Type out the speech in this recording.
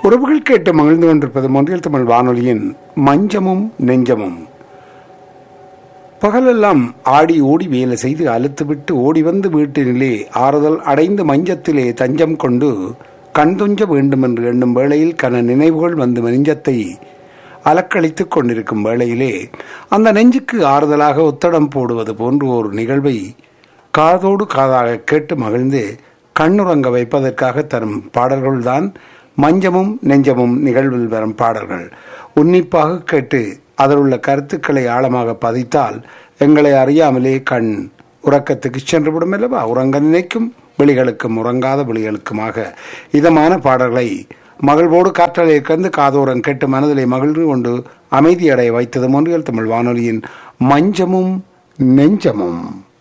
உறவுகள் கேட்டு மகிழ்ந்து கொண்டிருப்பது மொழியில் தமிழ் வானொலியின் மஞ்சமும் நெஞ்சமும் பகலெல்லாம் ஆடி ஓடி வேலை செய்து அழுத்துவிட்டு ஓடி வந்து வீட்டினிலே ஆறுதல் அடைந்து மஞ்சத்திலே தஞ்சம் கொண்டு கண் துஞ்ச வேண்டும் என்று எண்ணும் வேளையில் கன நினைவுகள் வந்து நெஞ்சத்தை அலக்களித்துக் கொண்டிருக்கும் வேளையிலே அந்த நெஞ்சுக்கு ஆறுதலாக ஒத்தடம் போடுவது போன்ற ஒரு நிகழ்வை காதோடு காதாக கேட்டு மகிழ்ந்து கண்ணுறங்க வைப்பதற்காக தரும் பாடல்கள்தான் மஞ்சமும் நெஞ்சமும் நிகழ்வில் வரும் பாடல்கள் உன்னிப்பாக கேட்டு அதில் உள்ள கருத்துக்களை ஆழமாக பதித்தால் எங்களை அறியாமலே கண் உறக்கத்துக்கு சென்றுவிடும் அல்லவா உறங்க நினைக்கும் விழிகளுக்கும் உறங்காத விழிகளுக்குமாக இதமான பாடல்களை மகிழ்வோடு காற்றலை கந்து காதோரம் கேட்டு மனதிலே மகிழ்ந்து கொண்டு அமைதியடைய வைத்தது ஒன்றியல் தமிழ் வானொலியின் மஞ்சமும் நெஞ்சமும்